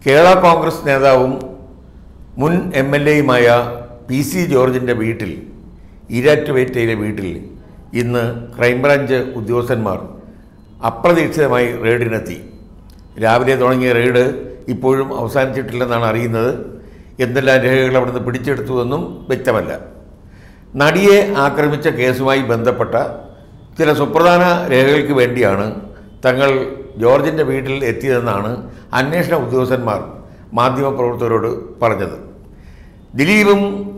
കേരള കോൺഗ്രസ് നേതാവും മുൻ M L എയുമായ പി സി ജോർജിൻ്റെ വീട്ടിൽ ഈരാറ്റുപേറ്റയിലെ വീട്ടിൽ ഇന്ന് ക്രൈംബ്രാഞ്ച് ഉദ്യോഗസ്ഥന്മാർ അപ്രതീക്ഷിതമായി റെയ്ഡിനെത്തി രാവിലെ തുടങ്ങിയ റെയ്ഡ് ഇപ്പോഴും അവസാനിച്ചിട്ടില്ലെന്നാണ് അറിയുന്നത് എന്തെല്ലാം രേഖകൾ അവിടുന്ന് പിടിച്ചെടുത്തുവെന്നും വ്യക്തമല്ല നടിയെ ആക്രമിച്ച കേസുമായി ബന്ധപ്പെട്ട ചില സുപ്രധാന രേഖകൾക്ക് വേണ്ടിയാണ് തങ്ങൾ ജോർജിൻ്റെ വീട്ടിൽ എത്തിയതെന്നാണ് അന്വേഷണ ഉദ്യോഗസ്ഥന്മാർ മാധ്യമപ്രവർത്തകരോട് പറഞ്ഞത് ദിലീപും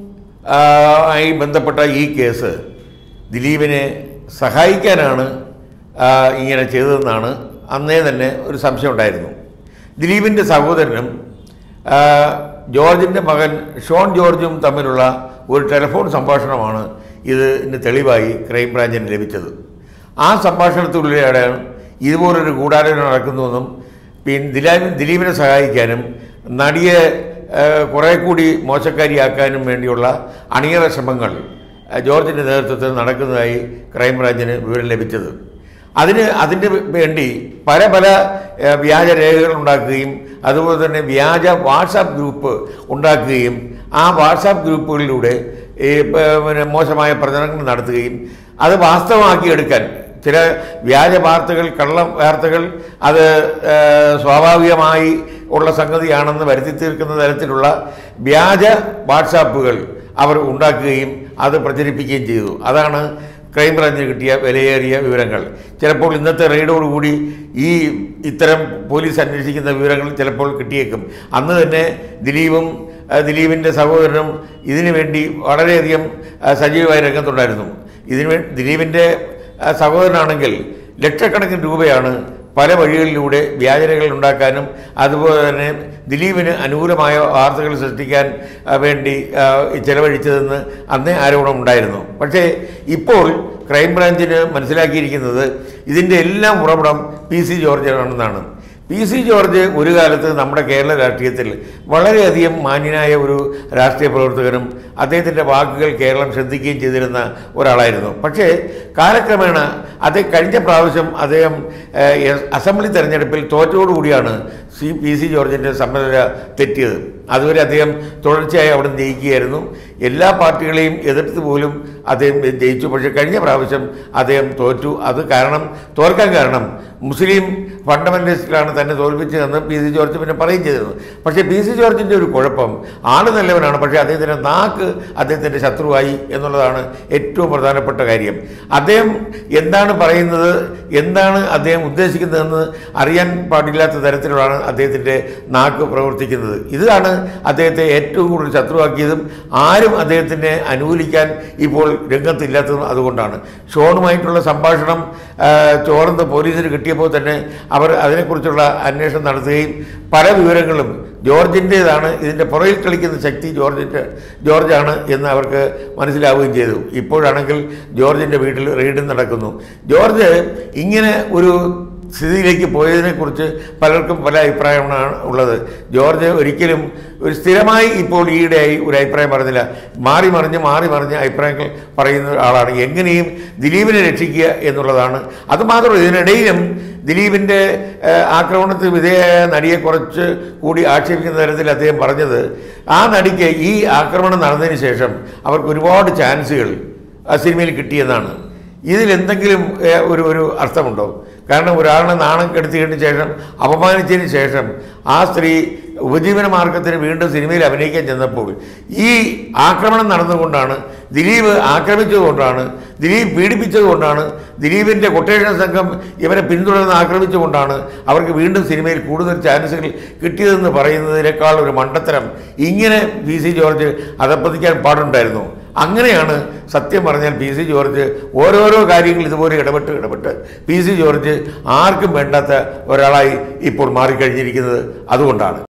ആ, ആയി ബന്ധപ്പെട്ട ഈ കേസ് ദിലീപിനെ സഹായിക്കാനാണ് ആ, ഇങ്ങനെ ചെയ്തതെന്നാണ് അന്നേ തന്നെ ഒരു സംശയം ഉണ്ടായിരുന്നു ദിലീപിൻ്റെ സഹോദരനും ആ, ജോർജിൻ്റെ മകൻ ഷോൺ ജോർജും തമ്മിലുള്ള ഒരു ടെലിഫോൺ സംഭാഷണമാണ് ഇതിന് തെളിവായി ക്രൈംബ്രാഞ്ചിന് ലഭിച്ചത് ആ സംഭാഷണത്തിലൂടെയാണ് ഇതുപോലൊരു ഗൂഢാലോചന നടക്കുന്നുവെന്നും പിന്നെ ദിലീപ് ദിലീപിനെ സഹായിക്കാനും നടിയെ ഏഹ്, കുറെ കൂടി മോശക്കാരിയാക്കാനും വേണ്ടിയുള്ള അണിയറ ശ്രമങ്ങൾ ഏഹ്, ജോർജിൻ്റെ നേതൃത്വത്തിൽ നടക്കുന്നതായി ക്രൈംബ്രാഞ്ചിന് വിവരം ലഭിച്ചത് അതിന് അതിന് വേണ്ടി പല പല ഏഹ്, വ്യാജ രേഖകൾ ഉണ്ടാക്കുകയും അതുപോലെ തന്നെ വ്യാജ വാട്സാപ്പ് ഗ്രൂപ്പ് ഉണ്ടാക്കുകയും ആ വാട്സാപ്പ് ഗ്രൂപ്പുകളിലൂടെ ഈ പ- പിന്നെ മോശമായ പ്രചരണങ്ങൾ നടത്തുകയും അത് വാസ്തവമാക്കിയെടുക്കാൻ ചില വ്യാജ വാർത്തകൾ കള്ള വാർത്തകൾ അത് ഏഹ്, സ്വാഭാവികമായി ഉള്ള സംഗതിയാണെന്ന് വരുത്തി തീർക്കുന്ന തരത്തിലുള്ള വ്യാജ വാട്സാപ്പുകൾ അവർ ഉണ്ടാക്കുകയും അത് പ്രചരിപ്പിക്കുകയും ചെയ്തു അതാണ് ക്രൈംബ്രാഞ്ചിന് കിട്ടിയ വിലയേറിയ വിവരങ്ങൾ ചിലപ്പോൾ ഇന്നത്തെ റെയ്ഡോടുകൂടി ഈ ഇത്തരം പോലീസ് അന്വേഷിക്കുന്ന വിവരങ്ങൾ ചിലപ്പോൾ കിട്ടിയേക്കും അന്ന് തന്നെ ദിലീപും ആ, ദിലീപിൻ്റെ സഹോദരനും ഇതിനു വേണ്ടി വളരെയധികം ആ, സജീവമായി രംഗത്തുണ്ടായിരുന്നു ഇതിനു വേണ്ടി ദിലീപിൻ്റെ ആ, സഹോദരനാണെങ്കിൽ ലക്ഷക്കണക്കിന് രൂപയാണ് പല വഴികളിലൂടെ വ്യാജനകൾ ഉണ്ടാക്കാനും അതുപോലെ തന്നെ ദിലീപിന് അനുകൂലമായ വാർത്തകൾ സൃഷ്ടിക്കാൻ ആ, വേണ്ടി ആ, ചെലവഴിച്ചതെന്ന് അന്നേ ആരോപണം ഉണ്ടായിരുന്നു പക്ഷേ ഇപ്പോൾ ക്രൈംബ്രാഞ്ചിന് മനസ്സിലാക്കിയിരിക്കുന്നത് ഇതിൻ്റെ എല്ലാം ഉറവിടം പി സി ജോർജാണെന്നാണ് പി സി ജോർജ് ഒരു കാലത്ത് നമ്മുടെ കേരള രാഷ്ട്രീയത്തിൽ വളരെയധികം മാന്യനായ ഒരു രാഷ്ട്രീയ പ്രവർത്തകനും അദ്ദേഹത്തിൻ്റെ വാക്കുകൾ കേരളം ശ്രദ്ധിക്കുകയും ചെയ്തിരുന്ന ഒരാളായിരുന്നു പക്ഷേ കാലക്രമേണ അത് കഴിഞ്ഞ പ്രാവശ്യം അദ്ദേഹം ഏഹ്, എസ്- അസംബ്ലി തെരഞ്ഞെടുപ്പിൽ തോറ്റോടുകൂടിയാണ് സി പി സി ജോർജിൻ്റെ സമ്മതര തെറ്റിയത് അതുവരെ അദ്ദേഹം തുടർച്ചയായി അവിടെ ജയിക്കുകയായിരുന്നു എല്ലാ പാർട്ടികളെയും എതിർത്ത് പോലും അദ്ദേഹം ജയിച്ചു പക്ഷേ കഴിഞ്ഞ പ്രാവശ്യം അദ്ദേഹം തോറ്റു അത് കാരണം തോൽക്കാൻ കാരണം മുസ്ലിം ഫണ്ടമെന്റലിസ്റ്റിലാണ് തന്നെ തോൽപ്പിച്ചതെന്ന് പി സി ജോർജ് പിന്നെ പറയുകയും ചെയ്തിരുന്നു പക്ഷേ പി സി ജോർജിൻ്റെ ഒരു കുഴപ്പം ആള് നല്ലവനാണ് പക്ഷേ അദ്ദേഹത്തിൻ്റെ നാക്ക് അദ്ദേഹത്തിൻ്റെ ശത്രുവായി എന്നുള്ളതാണ് ഏറ്റവും പ്രധാനപ്പെട്ട കാര്യം അദ്ദേഹം എന്താണ് പറയുന്നത് എന്താണ് അദ്ദേഹം ഉദ്ദേശിക്കുന്നതെന്ന് അറിയാൻ പാടില്ലാത്ത തരത്തിലാണ് അദ്ദേഹത്തിൻ്റെ നാക്ക് പ്രവർത്തിക്കുന്നത് ഇതാണ് അദ്ദേഹത്തെ ഏറ്റവും കൂടുതൽ ശത്രുവാക്കിയതും ആരും അദ്ദേഹത്തിനെ അനുകൂലിക്കാൻ ഇപ്പോൾ രംഗത്തില്ലാത്തതും അതുകൊണ്ടാണ് ഷോണുമായിട്ടുള്ള സംഭാഷണം ആ, ചോർന്ന് പോലീസിന് കിട്ടിയപ്പോൾ തന്നെ അവർ അതിനെക്കുറിച്ചുള്ള അന്വേഷണം നടത്തുകയും പല വിവരങ്ങളും ജോർജിൻ്റേതാണ് ഇതിൻ്റെ പുറകിൽ കളിക്കുന്ന ശക്തി ജോർജിൻ്റെ ജോർജാണ് എന്ന് അവർക്ക് മനസ്സിലാവുകയും ചെയ്തു ഇപ്പോഴാണെങ്കിൽ ജോർജിൻ്റെ വീട്ടിൽ റെയ്ഡും നടക്കുന്നു ജോർജ് ഇങ്ങനെ ഒരു സ്ഥിതിയിലേക്ക് പോയതിനെക്കുറിച്ച് പലർക്കും പല അഭിപ്രായമാണ് ഉള്ളത് ജോർജ് ഒരിക്കലും ഒരു സ്ഥിരമായി ഇപ്പോൾ ഈയിടെയായി ഒരു അഭിപ്രായം പറഞ്ഞില്ല മാറി മറിഞ്ഞ് മാറി മറിഞ്ഞ് അഭിപ്രായങ്ങൾ പറയുന്ന ആളാണ് എങ്ങനെയും ദിലീപിനെ രക്ഷിക്കുക എന്നുള്ളതാണ് അതുമാത്രമല്ല ഇതിനിടയിലും ദിലീപിൻ്റെ ഏഹ്, ആക്രമണത്തിന് വിധേയമായ നടിയെ കുറച്ച് കൂടി ആക്ഷേപിക്കുന്ന തരത്തിൽ അദ്ദേഹം പറഞ്ഞത് ആ നടിക്ക് ഈ ആക്രമണം നടന്നതിന് ശേഷം അവർക്ക് ഒരുപാട് ചാൻസുകൾ ആ സിനിമയിൽ കിട്ടിയെന്നാണ് ഇതിലെന്തെങ്കിലും ഏഹ്, ഒരു ഒരു അർത്ഥമുണ്ടോ കാരണം ഒരാളിനെ നാണം കെടുത്തിയതിന് ശേഷം അപമാനിച്ചതിന് ശേഷം ആ സ്ത്രീ ഉപജീവന മാർഗത്തിന് വീണ്ടും സിനിമയിൽ അഭിനയിക്കാൻ ചെന്നപ്പോൾ ഈ ആക്രമണം നടന്നുകൊണ്ടാണ് ദിലീപ് ആക്രമിച്ചതുകൊണ്ടാണ് ദിലീപ് പീഡിപ്പിച്ചതുകൊണ്ടാണ് ദിലീപിൻ്റെ കൊട്ടേഷൻ സംഘം ഇവരെ പിന്തുടർന്ന് ആക്രമിച്ചുകൊണ്ടാണ് അവർക്ക് വീണ്ടും സിനിമയിൽ കൂടുതൽ ചാൻസുകൾ കിട്ടിയതെന്ന് പറയുന്നതിനേക്കാൾ ഒരു മണ്ടത്തരം ഇങ്ങനെ പി സി ജോർജ് അതപ്പതിക്കാൻ പാടുണ്ടായിരുന്നു അങ്ങനെയാണ് സത്യം പറഞ്ഞാൽ പി സി ജോർജ് ഓരോരോ കാര്യങ്ങൾ ഇതുപോലെ ഇടപെട്ട് ഇടപെട്ട് പി സി ജോർജ് ആർക്കും വേണ്ടാത്ത ഒരാളായി ഇപ്പോൾ മാറിക്കഴിഞ്ഞിരിക്കുന്നത് അതുകൊണ്ടാണ്